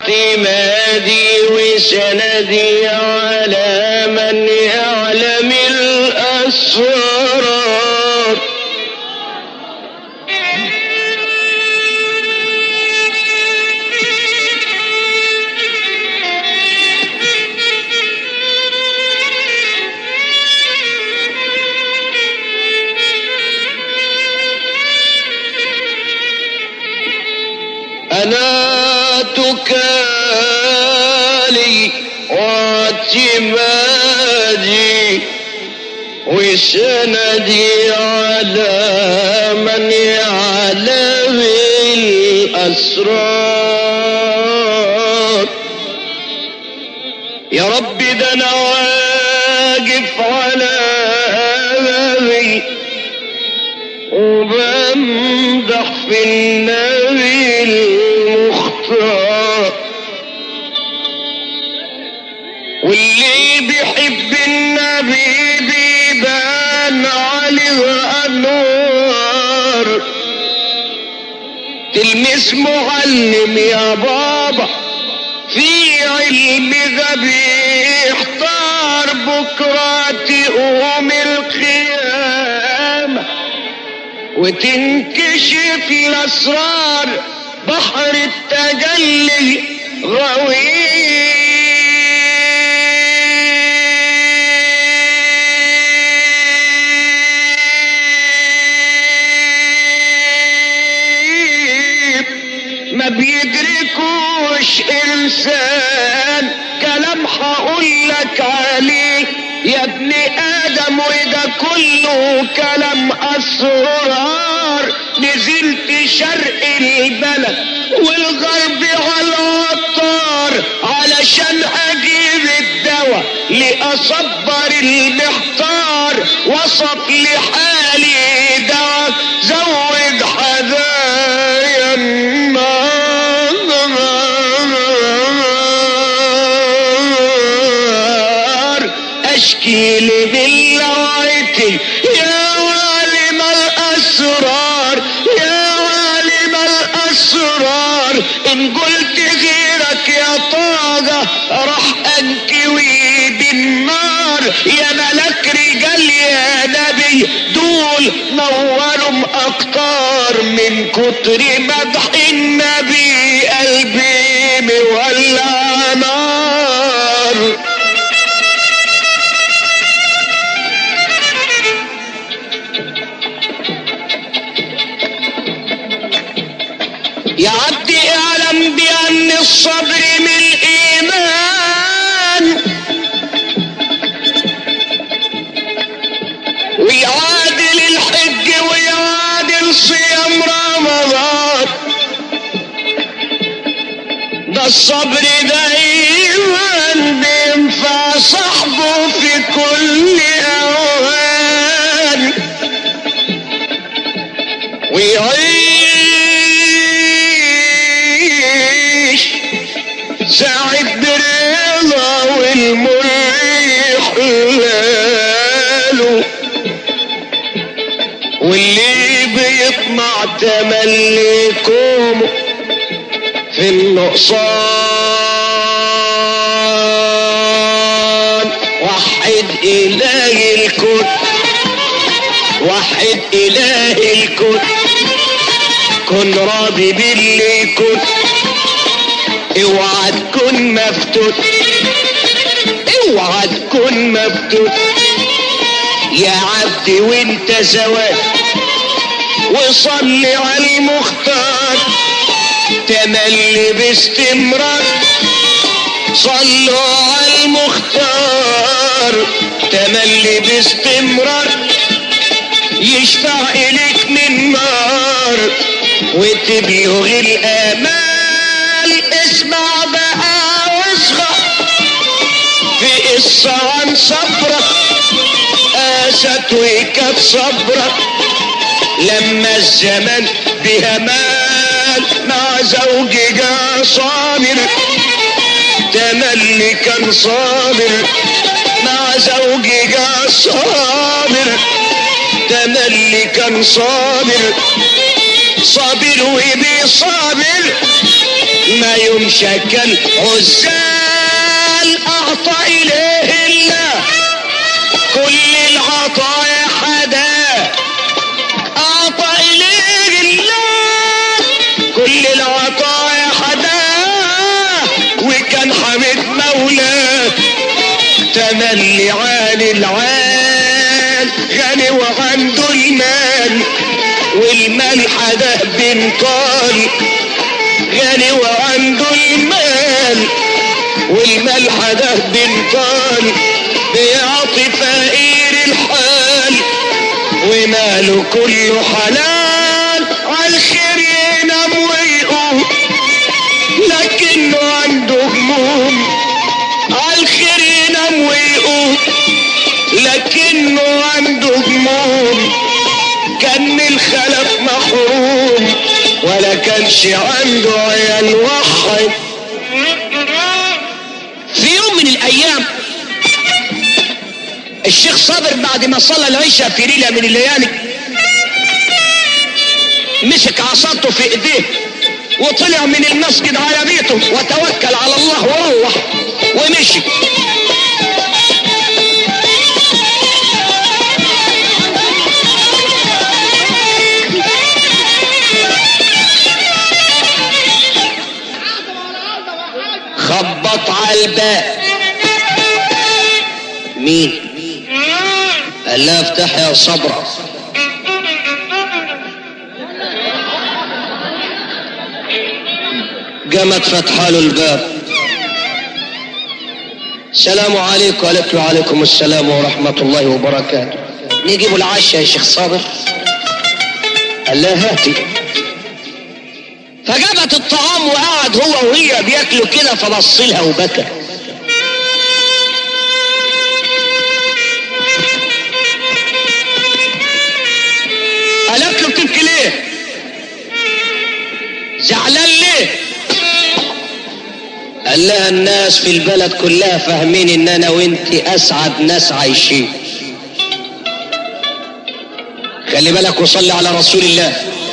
واعتمادي وسندي على من يعلم الأسرار أنا تكالي واعتمادي وسندي على من يعلم الأسرار يا رب ده أنا واقف على أمامي وبمدح في النبي المختار واللي بيحب النبي بيبان عليه انوار تلمس معلم يا بابا في علم غبي احتار بكرة تقوم القيامة وتنكشف الاسرار بحر التجلي غويب ما بيدركوش انسان كلام هقول لك عليه يا ابن ادم وده كله كلام اسرار نزلت شرق البلد والغرب على العطار علشان اجيب الدواء لاصبر المحتار وسط لحالي دواء زود حدايا النار اشكي لدلوعتي يا عالم الاسرار يا عالم الاسرار ان قلت غيرك يا طاقة راح انكوي بالنار يا ملك رجال يا نبي دول نورهم اكتر من كتر مدح النبي قلبي مولع نار يا عبدي اعلم بان الصبر من الايمان ويعادل الحج ويعادل صيام رمضان ده الصبر دايما بينفع صاحبه في كل اوان ويعيش سعيد برضا والمريح لاله واللي بيطمع تملكهم في النقصان وحد إله الكون وحد إله الكون كن راضي باللي يكون اوعى تكون مفتون اوعى تكون مفتون يا عبدي وانت زواج وصلي على المختار تملي باستمرار صلوا على المختار تملي باستمرار يشفع إليك من نار وتبلغ الآمال اسمع بقى واصغى في قصة عن صبرك قاست وكانت صبرك لما الزمن بها مال مع زوجها صابر تملي كان صابر مع زوجها صابر تملي كان صابر صابر وبيصابر ما يوم شكل عزال اعطى اليه الله كل العطايا حدا اعطى اليه الله كل العطايا حدا وكان حميد مولاه تملي عن العال غني وعنده المال والمال حدا بنطال غني وعنده المال والمال حدا بنطال بيعطي فقير الحال وماله كله حلال عالخير ينام ويقوم لكنه عنده هموم عالخير ينام ويقوم لكنه عنده هموم كان من الخلف محروم ولا كانش عنده عيال وحد في يوم من الايام الشيخ صابر بعد ما صلى العشاء في ليله من الليالي مسك عصاته في ايديه وطلع من المسجد على بيته وتوكل على الله وروح ومشي خبط على الباب مين قال لها افتح يا صبرا قامت فتحة له الباب السلام عليكم قالت له عليكم السلام ورحمة الله وبركاته نجيب العشاء يا شيخ صابر قال لها هاتي فجابت الطعام وقعد هو وهي بياكلوا كده فبص لها وبكى قالت له بتبكي ليه زعلان ليه قال لها الناس في البلد كلها فاهمين ان انا وانت اسعد ناس عايشين خلي بالك وصلي على رسول الله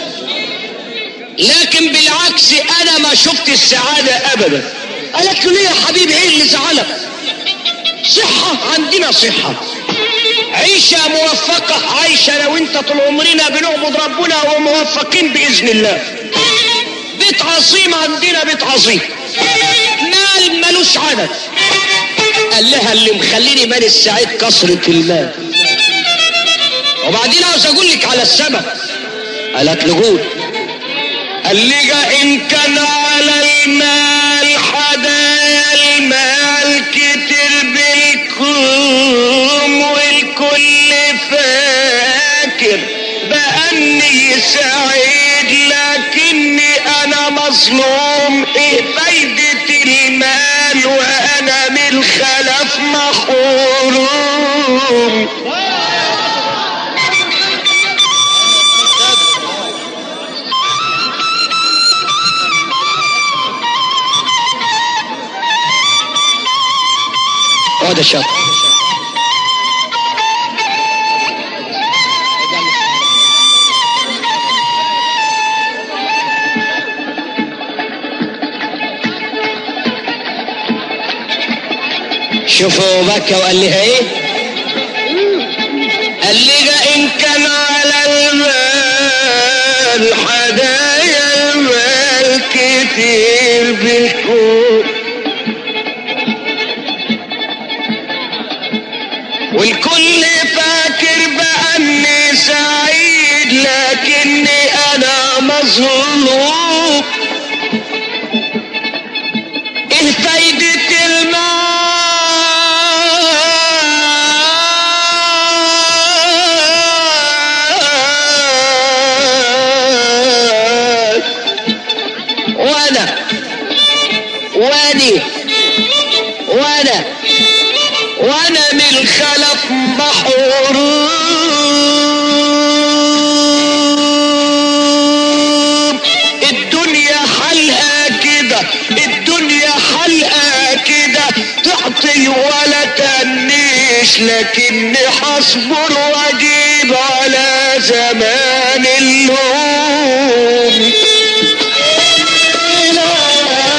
لكن بالعكس انا ما شفت السعادة ابدا قالت له ليه يا حبيبي ايه اللي زعلك صحة عندنا صحة عيشة موفقة عايشة لو انت طول عمرنا بنعبد ربنا وموفقين بإذن الله بيت عظيم عندنا بيت عظيم مال ملوش عدد قال لها اللي مخليني مال السعيد كثرة المال وبعدين عاوز اقول لك على السبب قالت له قول قال لي ان كان على المال حدايا المال كتر بالكوم والكل فاكر بأني سعيد لكني انا مظلوم ايه فايدة المال وانا من الخلف محروم اقعد يا شاطر شوفوا بكى وقال لها ايه قال لي ان كان على المال حدايا المال كتير بالكون والكل فاكر بأني سعيد لكني أنا مظلوم إيه فايدة المال وأنا وأني وأنا وانا من الخلف محروم الدنيا حلقة كده الدنيا حلقة كده تعطي ولا تنيش لكني حصبر واجيب على زمان اللوم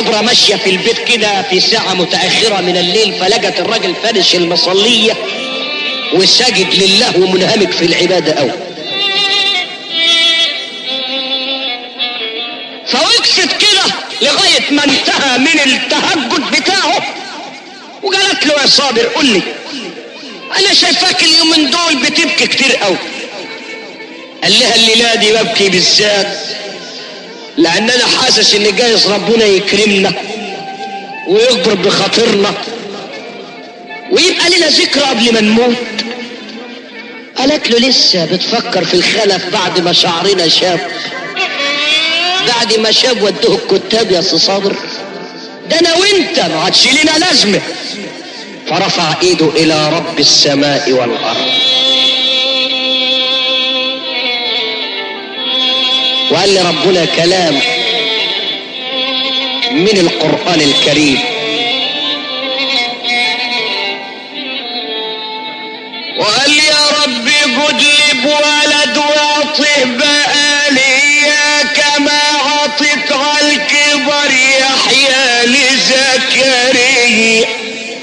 صبرة ماشية في البيت كده في ساعة متأخرة من الليل فلقت الراجل فارش المصلية وساجد لله ومنهمك في العبادة أوي فوقفت كده لغاية ما انتهى من التهجد بتاعه وقالت له يا صابر قل لي انا شايفاك اليومين دول بتبكي كتير قوي قال لها الليلة دي ببكي بالذات لان انا حاسس ان جايز ربنا يكرمنا ويكبر بخاطرنا ويبقى لنا ذكرى قبل ما نموت قالت له لسه بتفكر في الخلف بعد ما شعرنا شاب بعد ما شاب ودوه الكتاب يا أستاذ صابر ده انا وانت ما عادش لنا لازمه فرفع ايده الى رب السماء والارض وقال لي ربنا كلام من القران الكريم وقال يا رب قد لي بولد واعطه بقى ليا كما عطيت على الكبر يحيى لزكريا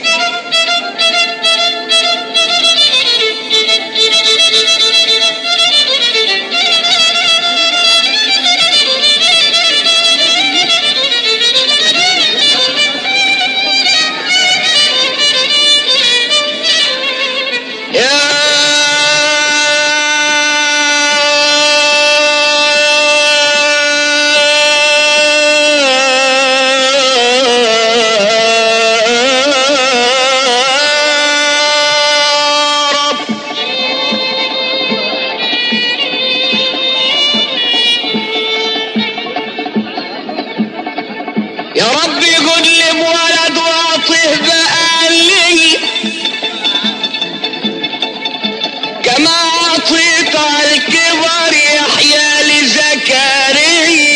يا رب يا ربي قل لي بولد واعطيه بقى لي كما أعطيت على الكبر يحيى لزكريا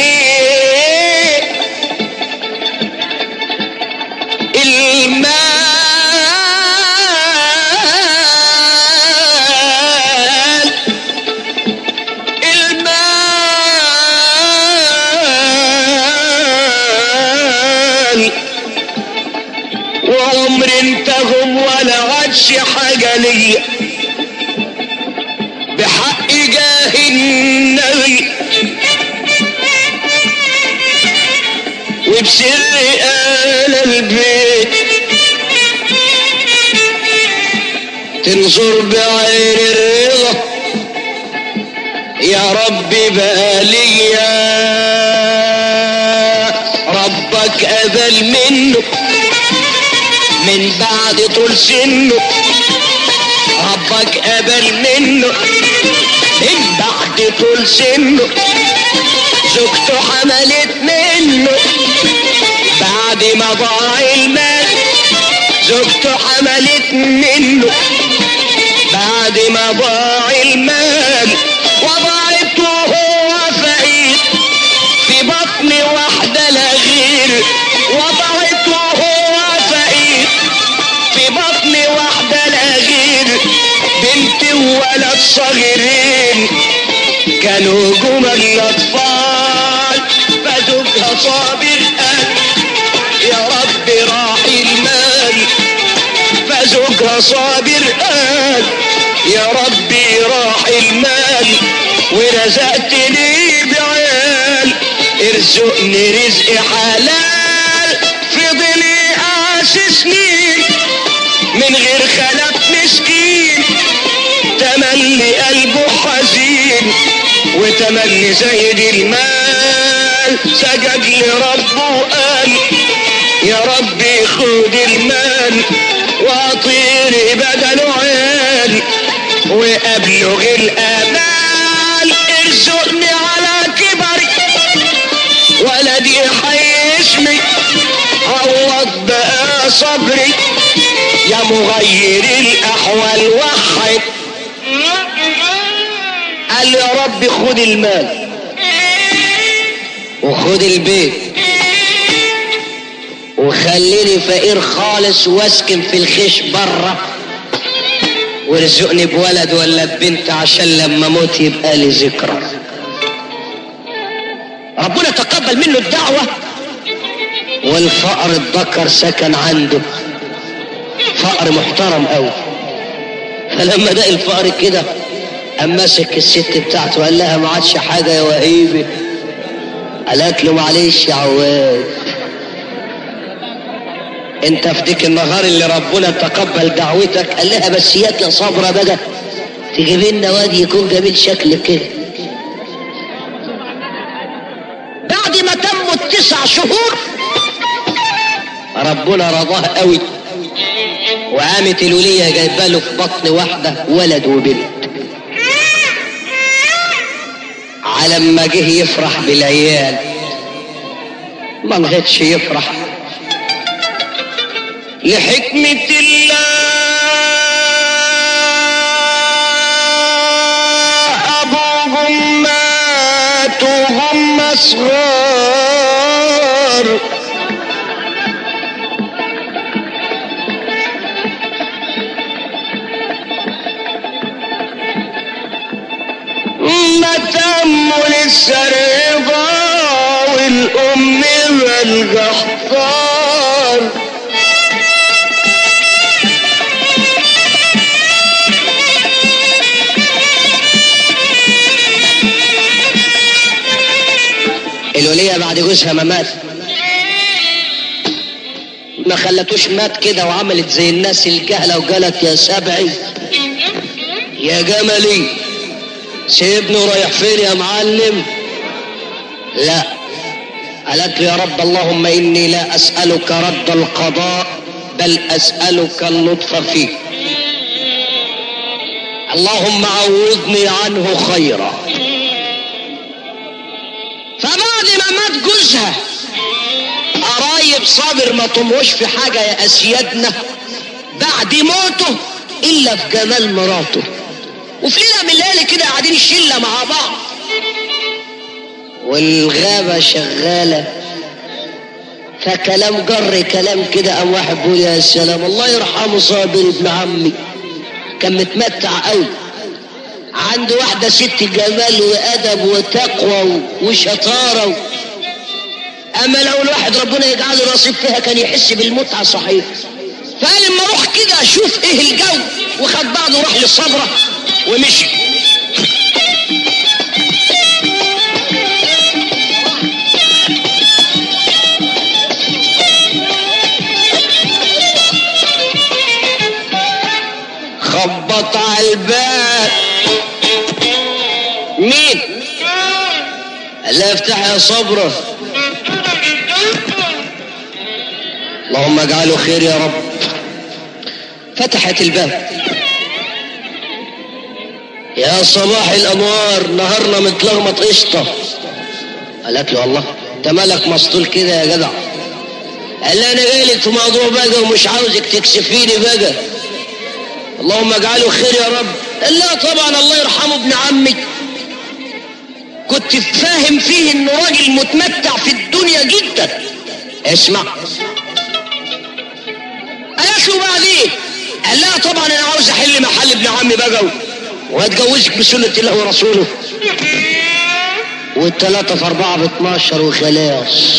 المال المال وعمر انتهم ولا عادش حاجة ليا بحق جاه النبي وبسر آل البيت تنظر بعين الرضا يا رب باليا ربك أذل منه من بعد طول سنه ربك قبل منه من بعد طول سنه زوجته حملت منه بعد ما ضاع المال زوجته حملت منه بعد ما ضاع المال وضعته هو فقير في بطن واحدة لا غير وضعته هو فقير في بطن واحدة لا غير بنت وولد صغيرين كانوا جمل الأطفال فزوجها صابر قال يا رب راعي المال فزوجها صابر قال يا ربي راعي المال ورزقتني بعيال ارزقني رزق حلال فضل يقاس سنين من غير خلف مسكين تملي قلبه حزين وتملي زايد المال سجد لربه وقال يا ربي خد المال واعطيني بدله عيال وابلغ الامال ارزقني على كبري ولدي حيشمي عوض بقى صبري يا مغير الاحوال وحد قال له يا رب خد المال وخد البيت وخليني فقير خالص واسكن في الخيش بره وارزقني بولد ولا ببنت عشان لما اموت يبقى لي ذكرى ربنا تقبل منه الدعوة والفقر الذكر سكن عنده فقر محترم قوي فلما لقى الفقر كده قام ماسك الست بتاعته وقال لها ما عادش حاجه يا وهيبه قالت له معلش يا عواد انت في ديك النهار اللي ربنا تقبل دعوتك قال لها بس ياك يا صبره بقى تجيب لنا واد يكون جميل شكل كده بعد ما تموا التسع شهور ربنا رضاه قوي وقامت الولية جايبه له في بطن واحدة ولد وبنت على ما جه يفرح بالعيال ما لغتش يفرح لحكمة الله أبوهم ماتوا هم صغار ما تموا لسه رضا والأم بالقحطان الولية بعد جوزها ما مات ما خلتوش مات كده وعملت زي الناس الجهلة وقالت يا سبعي يا جملي سيبني ورايح فين يا معلم لا قالت له يا رب اللهم إني لا أسألك رد القضاء بل أسألك اللطف فيه اللهم عوضني عنه خيرا فبعد ما مات جوزها قرايب صابر ما طموش في حاجة يا أسيادنا بعد موته إلا في جمال مراته وفي ليلة من الليالي كده قاعدين الشلة مع بعض والغابة شغالة فكلام جر كلام كده قام واحد بيقول يا سلام الله يرحمه صابر ابن عمي كان متمتع قوي عنده واحدة ست جمال وأدب وتقوى وشطارة أما لو الواحد ربنا يجعله نصيب فيها كان يحس بالمتعة صحيح فقال اما اروح كده اشوف ايه الجو وخد بعضه وراح للصبرة ومشي خبط على الباب مين قال لها افتح يا صبرة اللهم اجعله خير يا رب فتحت الباب يا صباح الانوار نهارنا متلخبط قشطه قالت له الله انت مالك مسطول كده يا جدع قال لها انا جاي لك في موضوع بقى ومش عاوزك تكسفيني بقى اللهم اجعله خير يا رب قال لا طبعا الله يرحمه ابن عمي كنت فاهم فيه انه راجل متمتع في الدنيا جدا اسمع قالت له بعدين قال لها طبعا انا عاوز احل محل ابن عمي بقى واتجوزك بسنة الله ورسوله والتلاتة في أربعة باتناشر وخلاص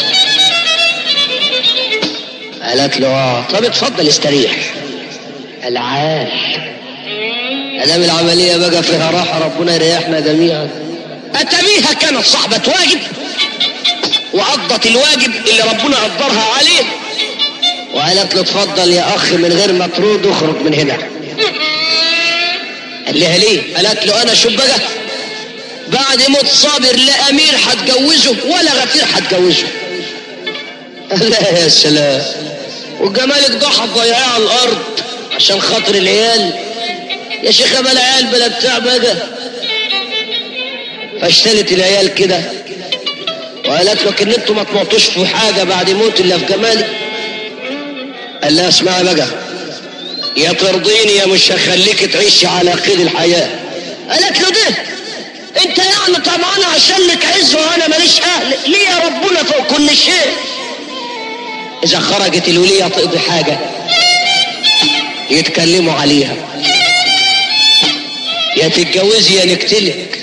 قالت له اه طب اتفضل استريح العاش ادام العملية بقى فيها راحة ربنا يريحنا جميعا أتبيها كانت صاحبة واجب وقضت الواجب اللي ربنا قدرها عليه وقالت له اتفضل يا أخ من غير ما ترد اخرج من هنا قال لها ليه؟ قالت له أنا شو بقى بعد موت صابر لا أمير هتجوزه ولا غفير هتجوزه قال لها يا سلام وجمالك ضحى ضيعيه على الأرض عشان خاطر العيال يا شيخة بلا عيال بلا بتاع بقى فاشتلت العيال كده وقالت له ان انتوا ما طمعتوش في حاجه بعد موت الا في جمالي قال لها اسمعي بقى يا ترضيني يا مش هخليك تعيشي على قيد الحياه قالت له ده انت يعني طمعان عشان لك عز وانا ماليش اهل ليه يا ربنا فوق كل شيء اذا خرجت الوليه تقضي حاجه يتكلموا عليها يا تتجوزي يا نقتلك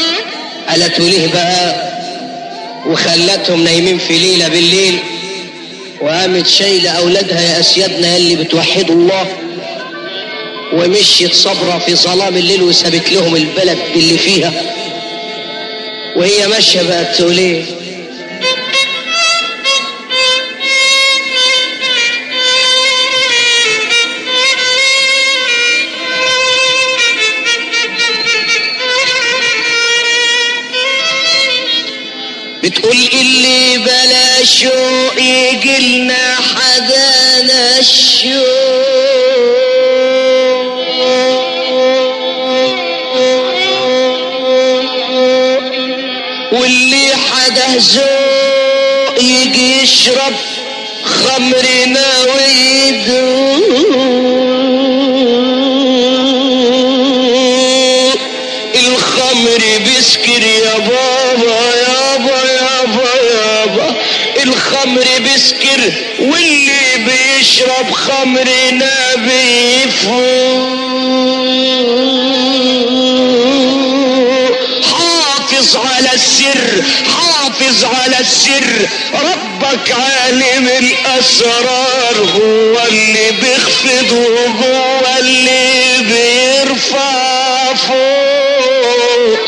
قالت وليه بقى وخلتهم نايمين في ليلة بالليل وقامت شايلة أولادها يا أسيادنا اللي بتوحدوا الله ومشيت صبرة في ظلام الليل وسابت لهم البلد اللي فيها وهي ماشية بقى تقول ايه بتقول اللي بلا شوق يجيلنا حدانا الشوق واللي حدا ذوق يجي يشرب خمرنا ويدوق الخمر بيسكر يا بابا يابا يابا يابا الخمر بيسكر واللي بيشرب خمرنا بيفوق حافظ على السر حافظ على السر ربك عالم الاسرار هو اللي بيخفض وهو اللي بيرفع فوق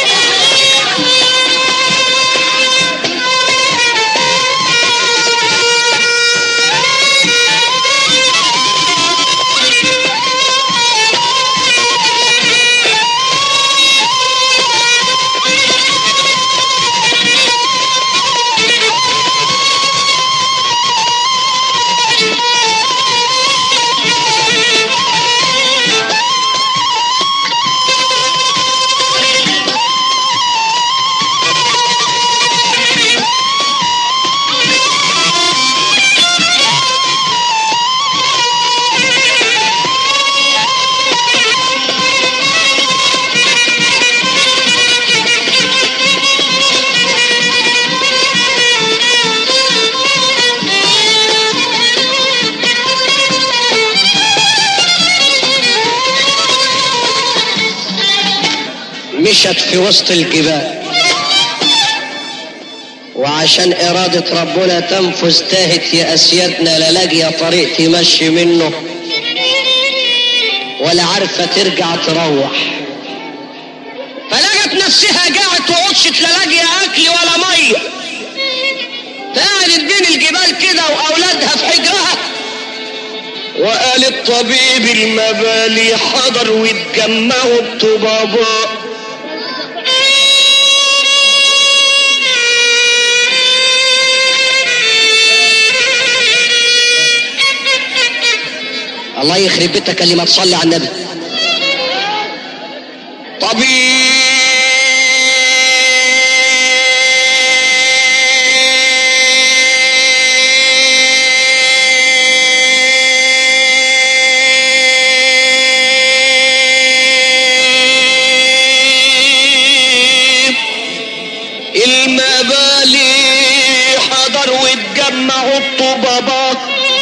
مشت في وسط الجبال وعشان إرادة ربنا تنفذ تاهت يا أسيادنا لا لاقية طريق تمشي منه ولا عارفة ترجع تروح فلقت نفسها قاعد وعطشت لا لاقية أكل ولا مية فقعدت بين الجبال كده وأولادها في حجرها وقال الطبيب المبالي حضر واتجمعوا الطباباء الله يخرب بيتك اللي ما تصلي على النبي طبيب المبالي حضر واتجمعوا الطبابات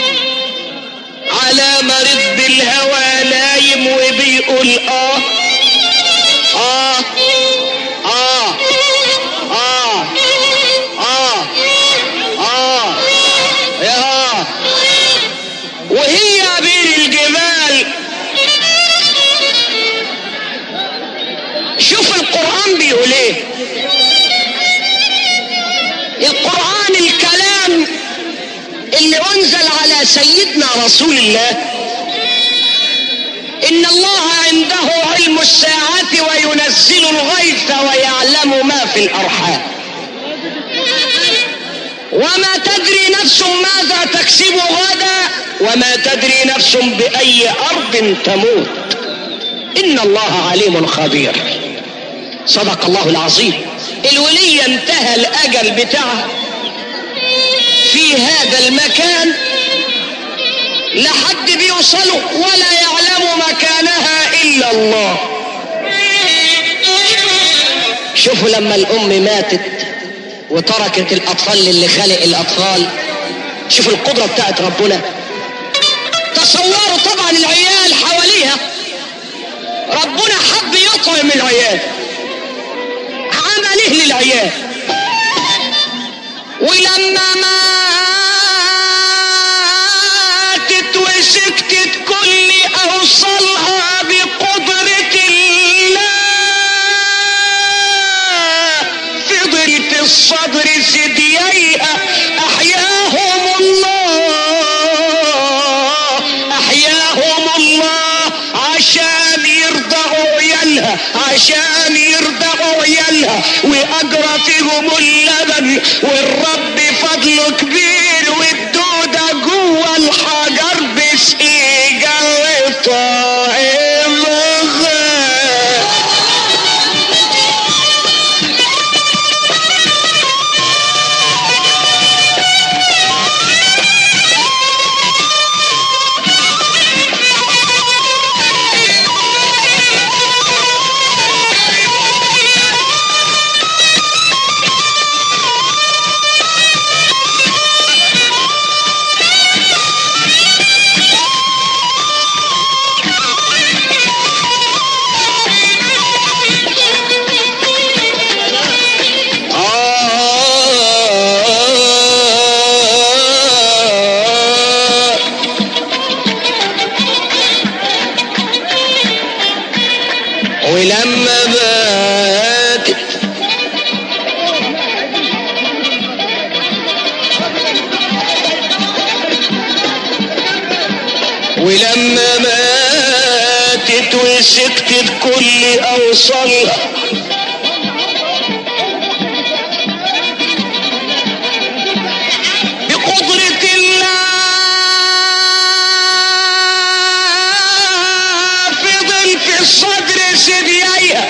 على مريض بالهوى نايم وبيقول اه اه اه اه اه اه يا اه وهي بين الجبال شوف القرآن بيقول ايه القرآن الكلام اللي انزل على سيدنا رسول الله ان الله عنده علم الساعة وينزل الغيث ويعلم ما في الارحام وما تدري نفس ماذا تكسب غدا وما تدري نفس باي ارض تموت ان الله عليم خبير صدق الله العظيم الولية انتهى الاجل بتاعها في هذا المكان لحد بيوصلوا ولا يعلم مكانها الا الله شوفوا لما الام ماتت وتركت الاطفال اللي خلق الاطفال شوفوا القدرة بتاعت ربنا تصوروا طبعا العيال حواليها ربنا حب يطعم العيال عمل ايه للعيال ولما صدر ثدييها احياهم الله احياهم الله عشان يرضعوا عيالها عشان يرضعوا عيالها واجرى فيهم اللبن والرب فضله كبير والدودة جوه الحجر بسقيجة وطائمها آه ولما ماتت ولما ماتت وسكتت كل اوصالها بقدرة الله فضل في الصدر سديايها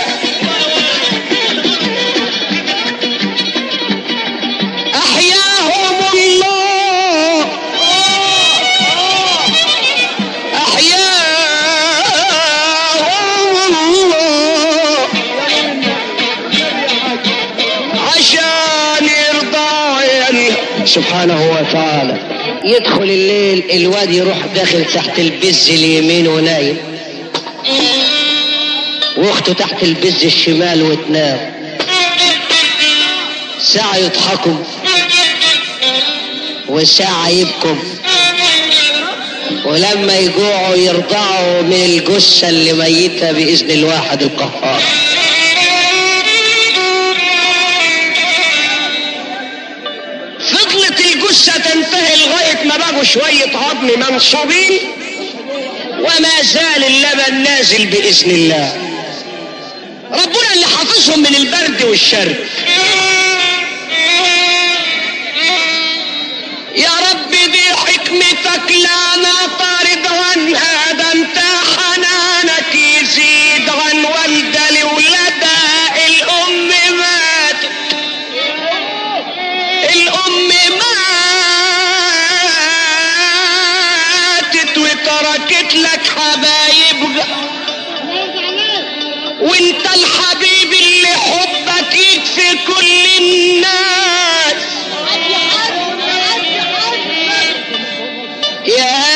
أحياهم الله أحياهم الله عشان يرضى عيالها سبحانه وتعالى يدخل الليل الواد يروح داخل تحت البز اليمين ونايم واخته تحت البز الشمال وتنام ساعة يضحكوا وساعة يبكوا ولما يجوعوا يرضعوا من الجثة اللي ميتة بإذن الواحد القهار فضلت الجثة تنتهي لغاية ما بقوا شوية عظم منصوبين وما زال اللبن نازل بإذن الله ربنا اللي حافظهم من البرد والشر يا رب دي حكمتك لا نعترض عنها ده انت حنانك يزيد عن والدة لولادها الأم ماتت الأم ماتت وتركت لك حبايبها وانت الحبيب اللي حبك يكفي كل الناس يا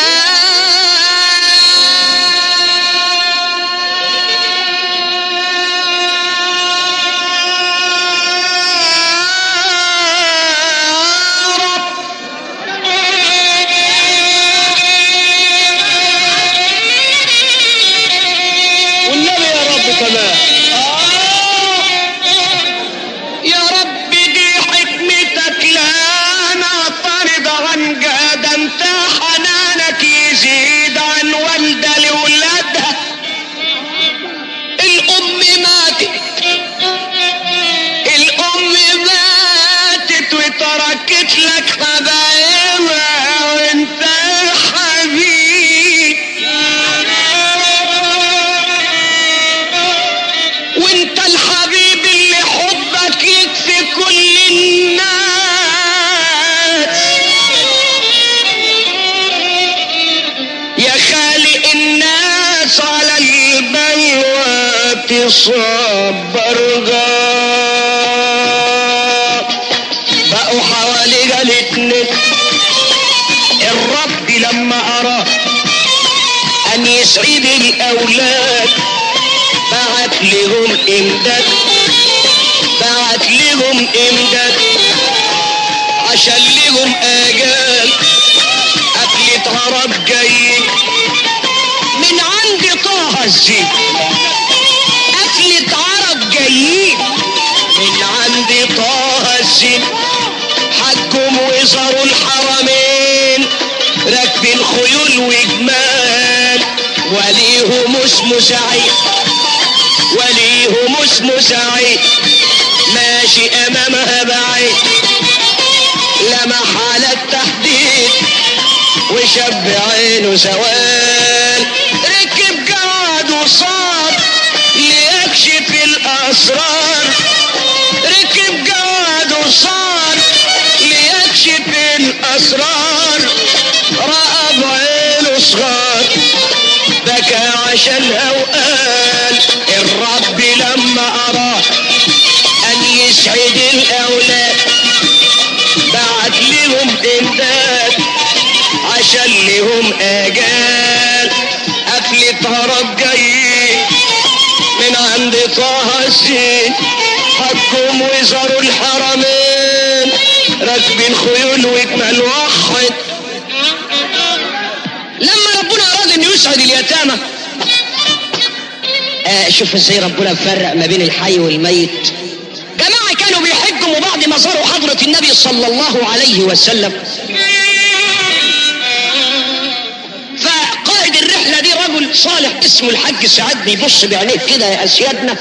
رب والنبي يا رب كمان يا رب دي حكمتك لا نعترض عن جاد انت حنانك يزيد عن والدة لولادها الام ماتت الام ماتت وتركت لك حبايبها وانت الحبيب وانت الحبيب اللي حبك يكفي كل الناس يا خالق الناس على البلوى تصبر بقوا حوالي الاتنين الرب لما اراد ان يسعد الاولاد بعت لهم امداد بعت لهم امداد عشان لهم اجال اكلة عرب جاي من عند طه الزين اكلة عرب جايين من عند طه الزين وليهم اسمه سعيد وليهم اسمه سعيد ماشي امامها بعيد لمح على التحديد وشب عينه سوال ركب قعد وصار ليكشف الاسرار ركب قعد وصار ليكشف الاسرار راى بعينه صغار بكى عشانها وقال الرب لما اراد ان يسعد الاولاد بعت لهم امداد عشان لهم اجال قفلة هرب جاي من عند طه الزين حكم وزاروا الحرمين راكبين خيول وجمال واحد لما ربنا اراد ان يسعد اليتامى آه شوف ازاي ربنا فرق ما بين الحي والميت جماعة كانوا بيحجوا وبعد ما زاروا حضرة النبي صلى الله عليه وسلم فقائد الرحلة دي رجل صالح اسمه الحاج سعد بيبص بعينيه كده يا أسيادنا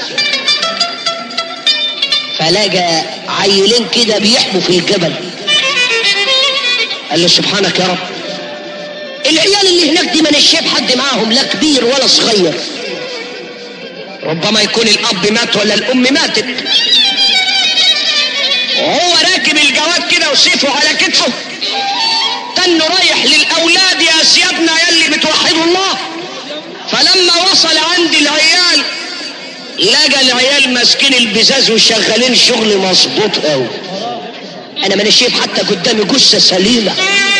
فلقى عيلين كده بيحبوا في الجبل قال له سبحانك يا رب العيال اللي هناك دي ما شايف حد معاهم لا كبير ولا صغير ربما يكون الأب مات ولا الأم ماتت وهو راكب الجواد كده وسيفه على كتفه تنه رايح للأولاد يا سيادنا يلي بتوحدوا الله فلما وصل عند العيال لقى العيال ماسكين البزاز وشغالين شغل مظبوط قوي انا ما شايف حتى قدامي جثه سليمه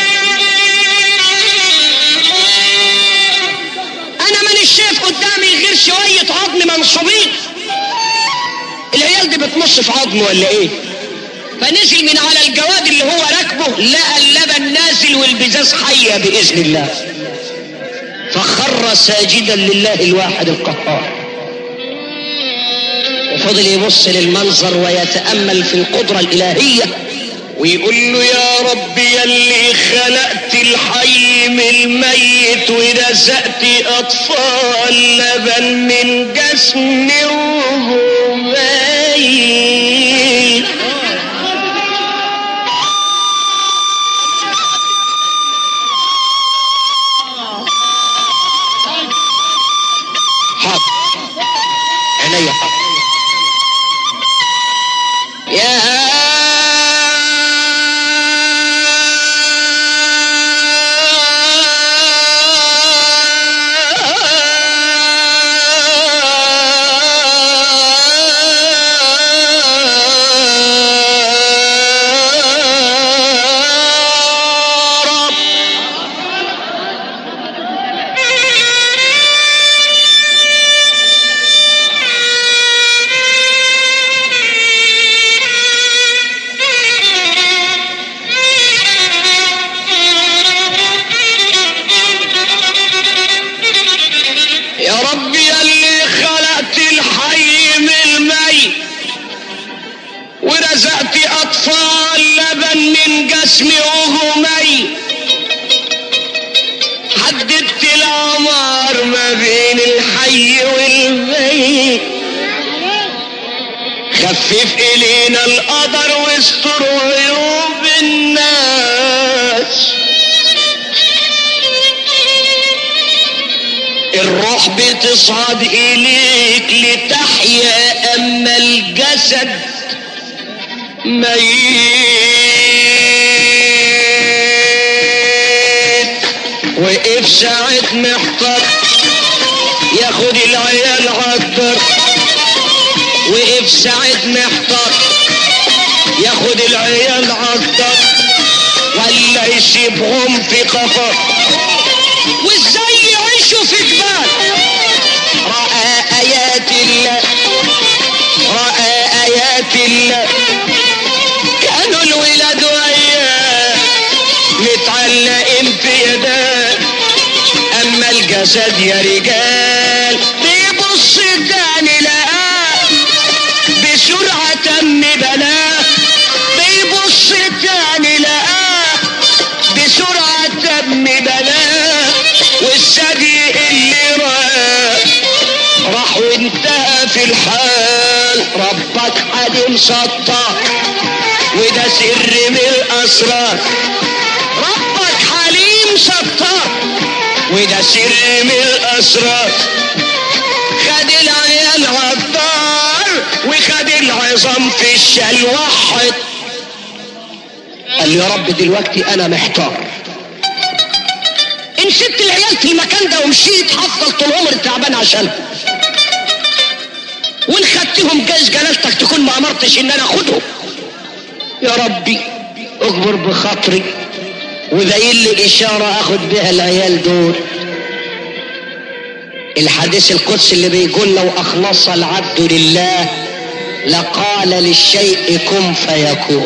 انا ما شايف قدامي غير شويه عظم منصوبين العيال دي بتمص في عظم ولا ايه فنزل من على الجواد اللي هو راكبه لقى اللبن نازل والبزاز حيه باذن الله فخر ساجدا لله الواحد القهار وفضل يبص للمنظر ويتامل في القدره الالهيه ويقول له يا رب يلي خلقت الحي من الميت ورزقت اطفال لبن من جسم وهو ميت حاضر عينيا حاضر يا رب يا رب يلي خلقت الحي من الميت ورزقت اطفال لبن من جسمي وهو ميت حددت العمار ما بين الحي والميت خفف الينا القدر واستر عيوب الناس الروح بتصعد إليك لتحيا أما الجسد ميت وقف ساعة محتار ياخد العيال عطر وقف ساعة محتار ياخد العيال عطر ولا يسيبهم في قفر وازاي يعيشوا في جبال رأى آيات الله رأى آيات الله كانوا الولاد وياه متعلقين في يداه أما الجسد يا رجال بيبص تاني لقاه بسرعة تم بلاه بيبص تاني لقاه بسرعة تم بلاه والثدي اللي ربك حليم ستار وده سر من الاسرار ربك حليم ستار وده سر من الاسرار خد العيال عالدار وخد العظام في الشال وحد قال لي يا رب دلوقتي انا محتار ان سبت العيال في المكان ده ومشيت هفضل طول عمري تعبان عشانهم وان خدتهم جايز جلالتك تكون ما امرتش ان انا اخدهم يا ربي اجبر بخاطري وبين لي اشاره اخد بها العيال دول الحديث القدسي اللي بيقول لو اخلص العبد لله لقال للشيء كن فيكون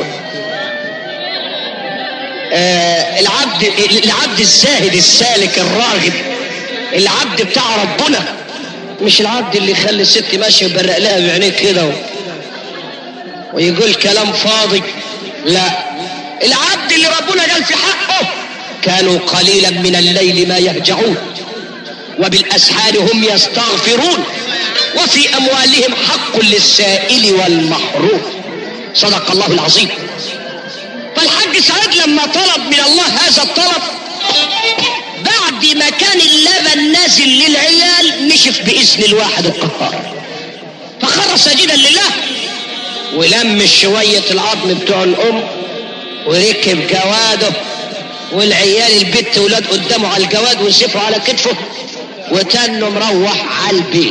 آه العبد العبد الزاهد السالك الراغب العبد بتاع ربنا مش العبد اللي يخلي الست ماشيه يبرق لها بعينيه كده و... ويقول كلام فاضي لا العبد اللي ربنا قال في حقه كانوا قليلا من الليل ما يهجعون وبالاسحار هم يستغفرون وفي اموالهم حق للسائل والمحروم صدق الله العظيم فالحاج سعيد لما طلب من الله هذا الطلب بعد ما كان اللبن نازل للعيال نشف باذن الواحد القهار فخر ساجدا لله ولم شوية العظم بتوع الأم وركب جواده والعيال البت ولاد قدامه على الجواد وسيفه على كتفه وتنه مروح على البيت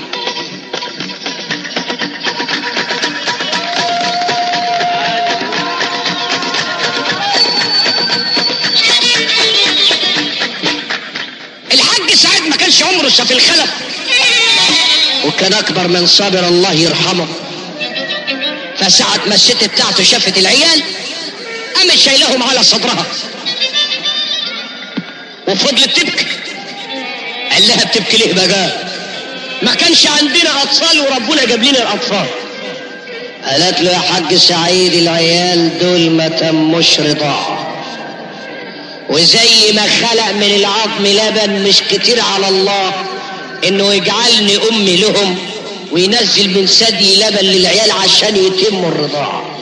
الحاج سعيد ما كانش عمره في الخلف وكان اكبر من صابر الله يرحمه فساعة ما الست بتاعته شافت العيال قامت شايلهم على صدرها وفضلت تبكي قال لها بتبكي ليه بقى ما كانش عندنا اطفال وربنا جاب لنا الاطفال قالت له يا حاج سعيد العيال دول ما تموش رضاعه وزي ما خلق من العظم لبن مش كتير على الله انه يجعلني امي لهم وينزل من ثدي لبن للعيال عشان يتموا الرضاعة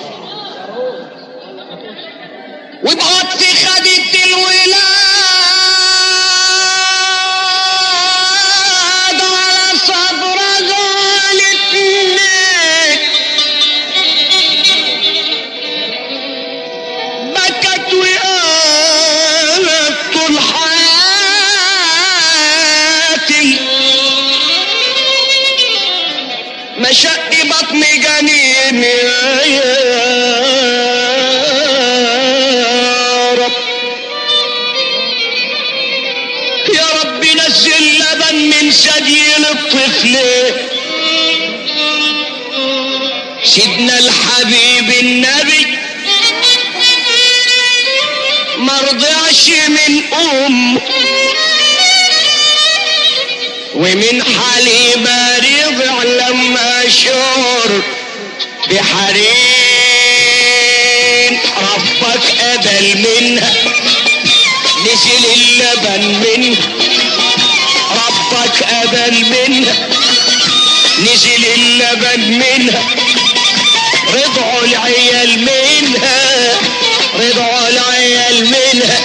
وبعد في خدت الولاد على صدرها الاتنين بكت وقالت طول حياتي مشق بطن جنين يا رب يا رب نزل لبن من ثدي الطفل سيدنا الحبيب النبي مرضعش من ام ومن حليبة رضع لما شعر بحريم ربك أدل منها نزل اللبن منها ربك أدل منها نزل اللبن منها رضعوا العيال منها رضعوا العيال منها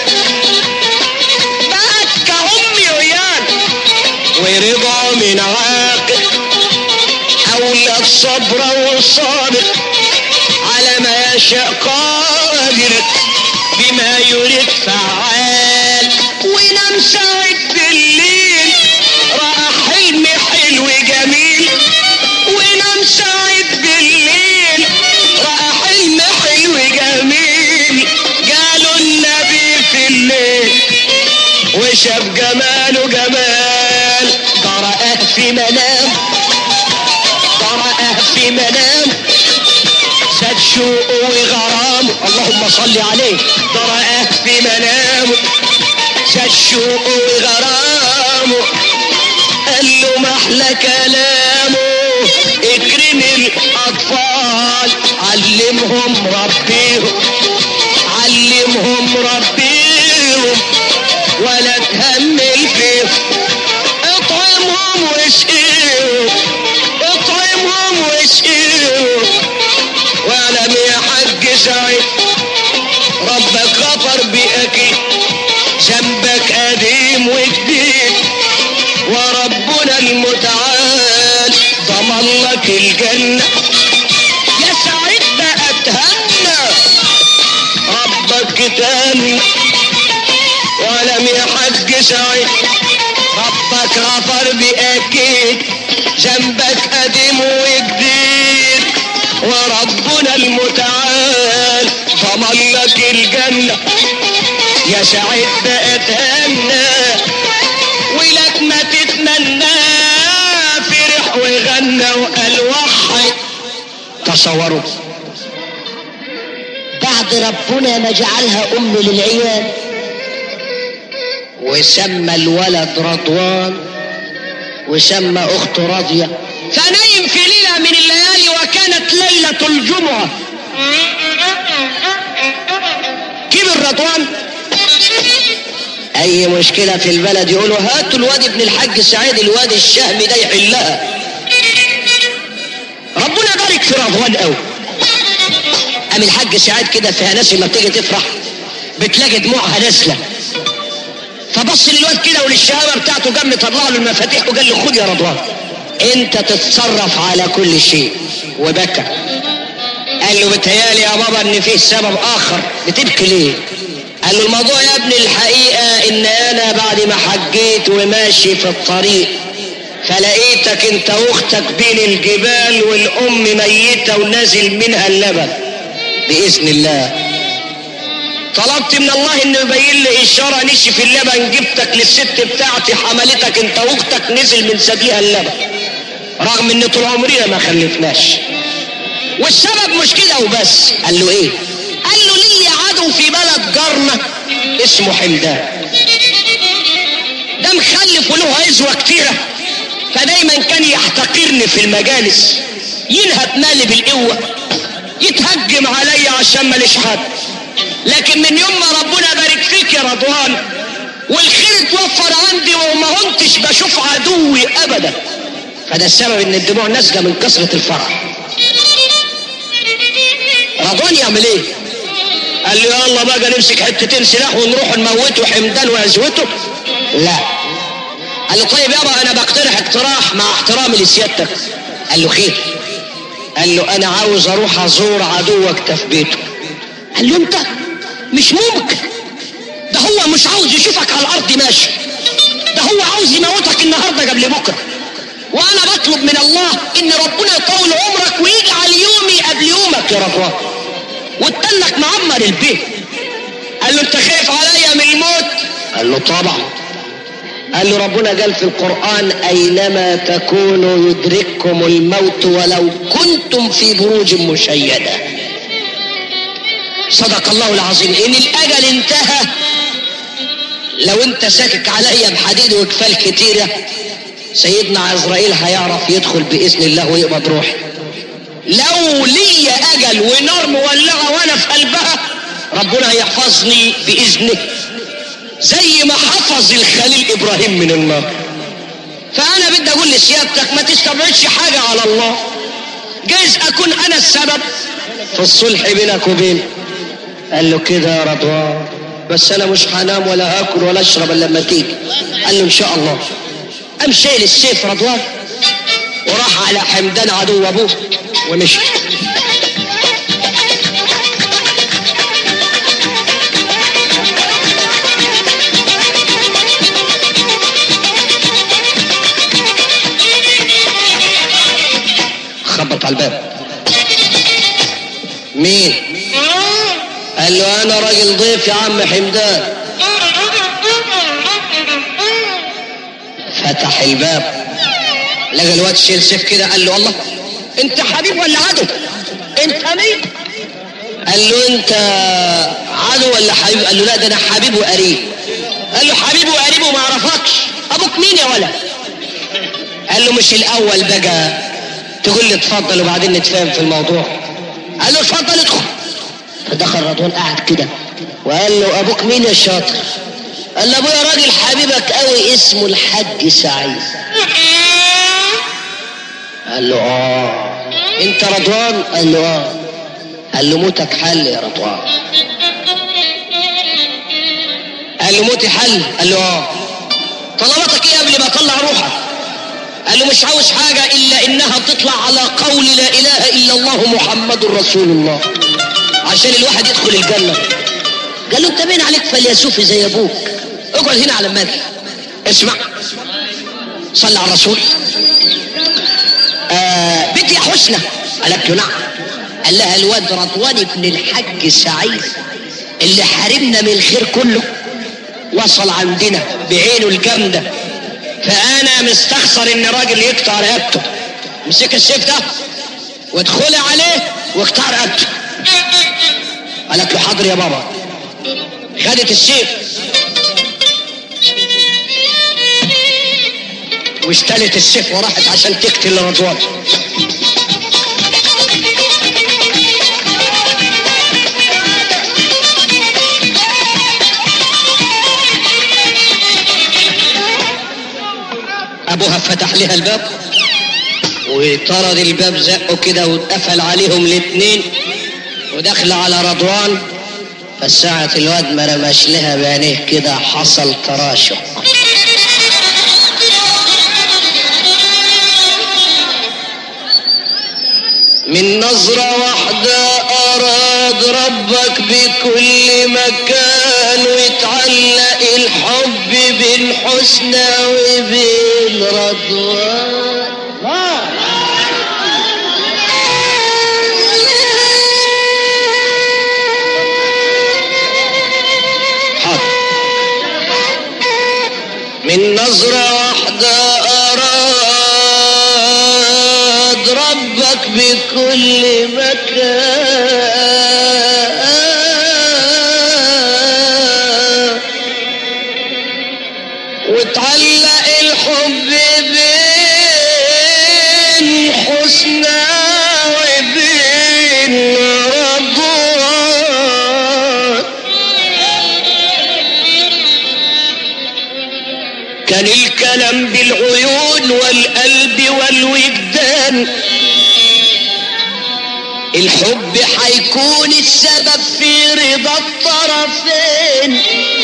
بقت كأمي ويانا ورضا من عاقل أولاد صبرا وصادق على ما يشاء قادر بما يريد فعال ونام ساعد بالليل رأى حلم حلو جميل ونام ساعد بالليل رأى حلم حلو جميل قالوا النبي في الليل وشاف جماله جمال قرأه في منام قرأه في منام زاد شوقه وغرامه اللهم صل عليه قرأه في منامه زاد شوقه وغرامه قال له محلى كلامه اكرم الاطفال علمهم ربيهم علمهم ربيهم ولا تهمل فيهم اطعمهم واسقيهم اطعمهم واسقيهم الجنة يا سعيد بقى اتهنى ربك تهنى ولم يحج سعيد ربك غفر بأكيد ذنبك قديم وجديد وربنا المتعال ضمن لك الجنة يا سعيد بقى تهنى ولك ما تتمنى فرح وغنى وقال وحد تصوروا بعد ربنا ما جعلها ام للعيال وسمى الولد رضوان وسمى اخته راضيه فنايم في ليلة من الليالي وكانت ليلة الجمعة كبر رضوان اي مشكله في البلد يقولوا هاتوا الواد ابن الحاج سعيد الواد الشهم ده يحلها ربنا بارك في رضوان قوي قام الحاج سعيد كده فيها ناس لما بتيجي تفرح بتلاقي دموعها نازله فبص للواد كده وللشهامة بتاعته قام طلع له المفاتيح وقال له خد يا رضوان انت تتصرف على كل شيء وبكى قال له بتهيالي يا بابا ان فيه سبب اخر بتبكي ليه قال له الموضوع يا ابني الحقيقه ان انا بعد ما حجيت وماشي في الطريق فلقيتك انت واختك بين الجبال والام ميتة ونازل منها اللبن باذن الله طلبت من الله انه يبين لي اشاره نشف اللبن جبتك للست بتاعتي حملتك انت واختك نزل من ثديها اللبن رغم ان طول عمرنا ما خلفناش والسبب مش كده وبس قال له ايه قال له لي عدو في بلد جارنا اسمه حمدان ده مخلف وله عزوة كتيرة فدايما كان يحتقرني في المجالس ينهب مالي بالقوة يتهجم عليا عشان ماليش حد لكن من يوم ما ربنا بارك فيك يا رضوان والخير اتوفر عندي وما كنتش بشوف عدوي ابدا فده السبب ان الدموع نازله من كثره الفرح رضوان يعمل ايه قال له يلا بقى نمسك حتتين سلاح ونروح نموته حمدان وعزوته لا قال له طيب يابا انا بقترح اقتراح مع احترامي لسيادتك قال له خير قال له انا عاوز اروح ازور عدوك ده في بيته قال له انت مش ممكن ده هو مش عاوز يشوفك على الارض ماشي ده هو عاوز يموتك النهارده قبل بكره وانا بطلب من الله ان ربنا يطول عمرك ويجعل يومي قبل يومك يا رضوان وتتنك معمر البيت قال له انت خايف عليا من الموت قال له طبعا قال له ربنا قال في القرآن أينما تكونوا يدرككم الموت ولو كنتم في بروج مشيدة صدق الله العظيم ان الاجل انتهى لو انت ساكك عليا بحديد وكفال كتيرة سيدنا عزرائيل هيعرف يدخل بإذن الله ويقبض روحي لو لي اجل ونار مولعه وانا في قلبها ربنا هيحفظني باذنه زي ما حفظ الخليل ابراهيم من النار فانا بدي اقول لسيادتك ما تستبعدش حاجه على الله جايز اكون انا السبب في الصلح بينك وبين قال له كده يا رضوان بس انا مش هنام ولا هاكل ولا اشرب الا لما تيجي قال له ان شاء الله قام شايل السيف رضوان وراح على حمدان عدو ابوه ومشي خبط على الباب مين قال له انا راجل ضيف يا عم حمدان فتح الباب لقى الواد شيل سيف كده قال له الله انت حبيب ولا عدو انت مين قال له انت عدو ولا حبيب قال له لا ده انا حبيب وقريب قال له حبيبي وقريبه ما اعرفكش ابوك مين يا ولد قال له مش الاول بقى تقول لي اتفضل وبعدين نتفاهم في الموضوع قال له اتفضل ادخل فدخل رضوان قعد كده وقال له ابوك مين يا شاطر قال له ابويا راجل حبيبك قوي اسمه الحاج سعيد قال له اه انت رضوان قال له اه قال له موتك حل يا رضوان قال له موتي حل قال له اه طلباتك ايه قبل ما اطلع روحك قال له مش عاوز حاجة إلا إنها تطلع على قول لا إله إلا الله محمد رسول الله عشان الواحد يدخل الجنة قال له أنت مين عليك فليسوفي زي أبوك اقعد هنا على الماجي اسمع صلى على الرسول آه بنتي يا حسنى قالت له نعم قال لها الواد رضوان ابن الحج سعيد اللي حارمنا من الخير كله وصل عندنا بعينه الجامده فانا مستخسر ان راجل يقطع رقبته مسك السيف ده وادخلي عليه واقطع رقبته قالت له حاضر يا بابا خدت السيف واشتلت السيف وراحت عشان تقتل رضوان ابوها فتح لها الباب وطرد الباب زقه كده واتقفل عليهم الاتنين ودخل على رضوان فساعة الواد ما رماش لها بعينيه كده حصل تراشق من نظرة واحدة أراد ربك بكل مكان ويتعلق الحب بالحسنى وبالرضوان حاضر من نظرة واحدة أراد ربك بكل مكان وتعلق الحب بين حسنى وبين رضوان كان الكلام بالعيون والقلب والوجدان الحب حيكون السبب في رضا الطرفين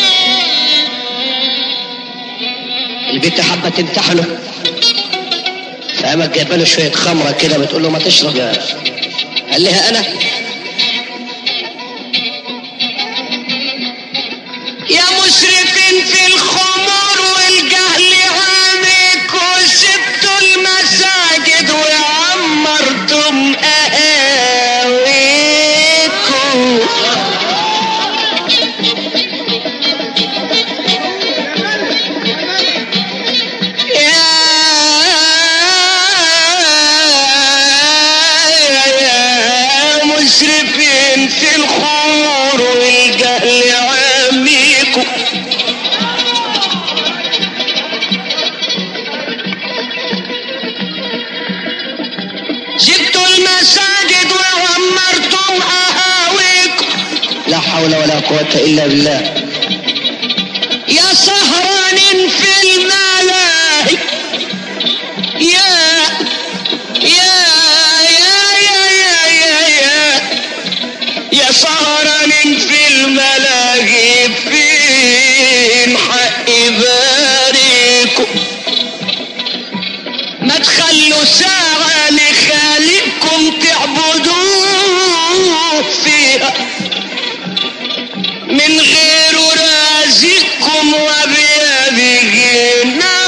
البنت حابة تمتحنه فقامت جايبه له شوية خمرة كده بتقول له ما تشرب يا قال لها أنا يا مسرفين في الخمور والجهل عامك وسبتوا المساجد وعمرتم قهاويكم يا يا مسرفين في الخمور والجهل عاميكم سبتوا المساجد وعمرتم قهاويكم لا حول ولا قوة إلا بالله يا سهران في الملاهي يا يا يا يا يا يا يا يا سهران في الملاهي فين حق باريكم ما تخلوا ساعة لخالقكم تعبدوه فيها من غير رازقكم وبيده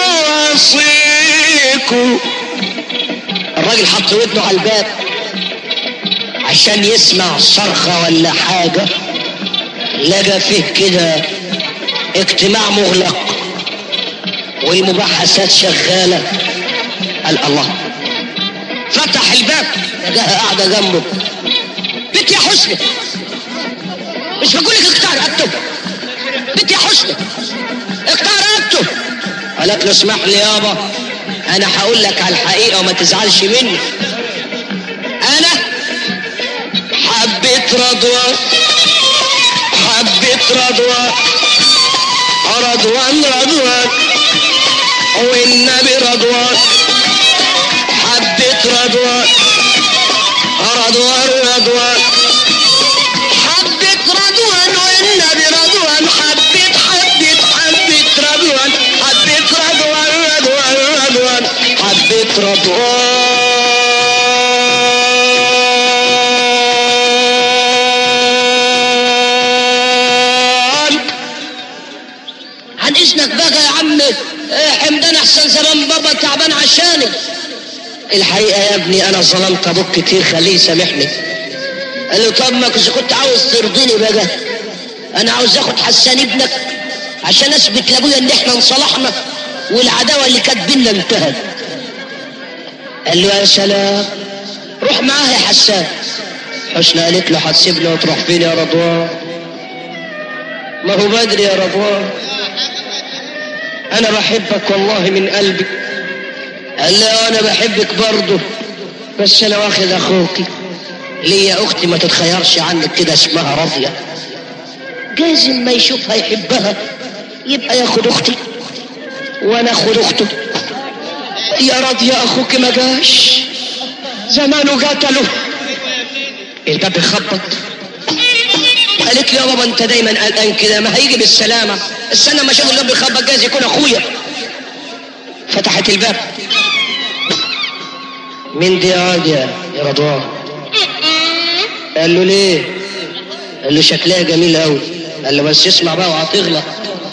نواصيكم الراجل حط ودنه على الباب عشان يسمع صرخة ولا حاجة لقى فيه كده اجتماع مغلق والمباحثات شغالة قال الله فتح الباب لقاها قاعدة جنبه بنت يا حسني مش بقول لك اقطع رقبته بنت يا حسني اقطع رقبته قالت له اسمح لي يابا انا هقول لك على الحقيقة وما تزعلش مني انا حبيت رضوان حبيت رضوان رضوان رضوان والنبي رضوان حبيت رضوان رضوان رضوان حبيت رضوان والنبي رضوان حبيت حبيت حبيت رضوان حبيت رضوان رضوان رضوان حبيت رضوان عن اذنك بقى يا عم إيه حمدان احسن زمان بابا تعبان عشاني الحقيقه يا ابني انا ظلمت ابوك كتير خليه يسامحني قال له طب ما كنت كنت عاوز ترضيني بقى انا عاوز اخد حسان ابنك عشان اثبت لابويا ان احنا انصلحنا والعداوه اللي كانت بينا انتهت قال له يا سلام روح معاه يا حسان حسنى قالت له هتسيبني وتروح فين يا رضوان ما هو بدري يا رضوان انا بحبك والله من قلبي قال له انا بحبك برضه بس انا واخد اخوكي ليا اختي ما تتخيرش عنك كده اسمها راضيه جايز ما يشوفها يحبها يبقى ياخد اختي وانا اخد اخته يا راضيه اخوك ما جاش زمانه قتله الباب بيخبط قالت لي يا بابا انت دايما قلقان كده ما هيجي بالسلامه استنى ما اشوف الباب بيخبط جايز يكون اخويا فتحت الباب مين دي يا واد يا يا رضوان قال له ليه قال له شكلها جميل قوي قال له بس اسمع بقى وهتغلط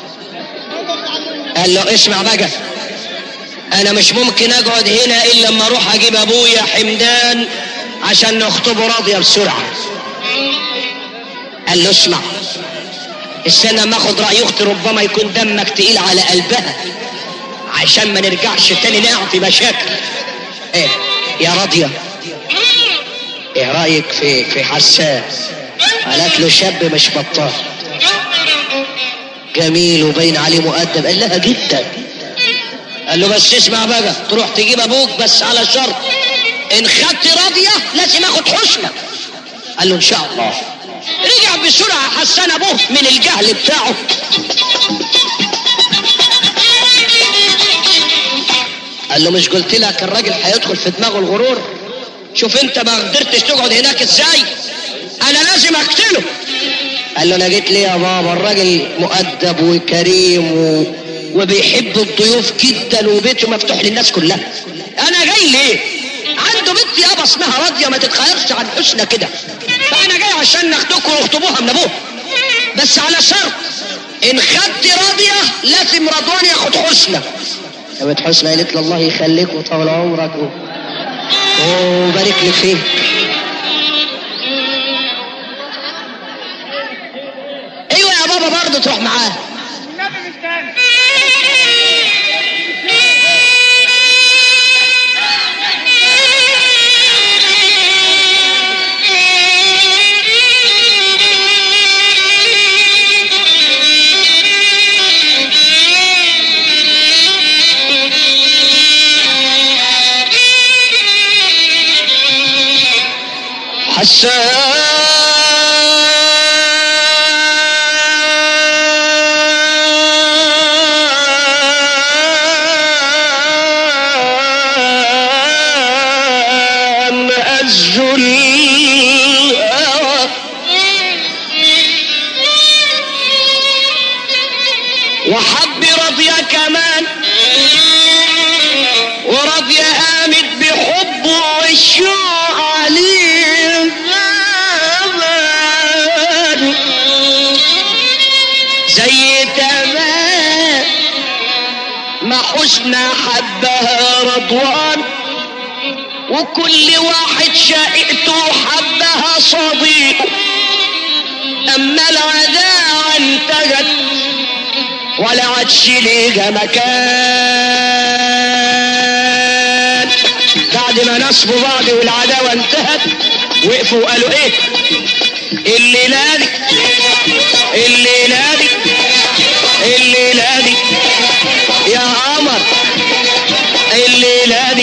قال له اسمع بقى انا مش ممكن اقعد هنا الا لما اروح اجيب ابويا حمدان عشان نخطبه راضيه بسرعه قال له اسمع استنى ما اخد راي اختي ربما يكون دمك تقيل على قلبها عشان ما نرجعش تاني نقع في مشاكل ايه يا راضيه ايه رايك في في حسان قالت له شاب مش بطال جميل وباين عليه مؤدب قال لها جدا قال له بس اسمع بقى تروح تجيب ابوك بس على شرط ان خدت راضيه لازم اخد حسنى قال له ان شاء الله رجع بسرعه حسان ابوه من الجهل بتاعه قال له مش قلت لك الراجل هيدخل في دماغه الغرور شوف انت ما قدرتش تقعد هناك ازاي انا لازم اقتله قال له انا جيت ليه يا بابا الراجل مؤدب وكريم و... وبيحب الضيوف جدا وبيته مفتوح للناس كلها انا جاي ليه عنده بنت يابا اسمها راضيه ما تتخيرش عن حسنى كده فانا جاي عشان ناخدكم ونخطبوها من ابوها بس على شرط ان خدت راضيه لازم رضوان ياخد حسنى قامت حسنى قالت له الله يخليك وطول عمرك و... وبارك لي فيك ايوه يا بابا برضه تروح معاه حسان أزل الهوى وحب رضيا كمان ورضيا قامت بحبه والشوق عليه زمان زي تمام ما حسنى حبها رضوان وكل واحد شقيقته حبها صديقه اما العداوة انتهت ولا عادش ليها مكان بعد ما نصبوا بعض والعداوة انتهت وقفوا وقالوا ايه الليلة دي الليلة دي الليلة دي يا قمر الليلة دي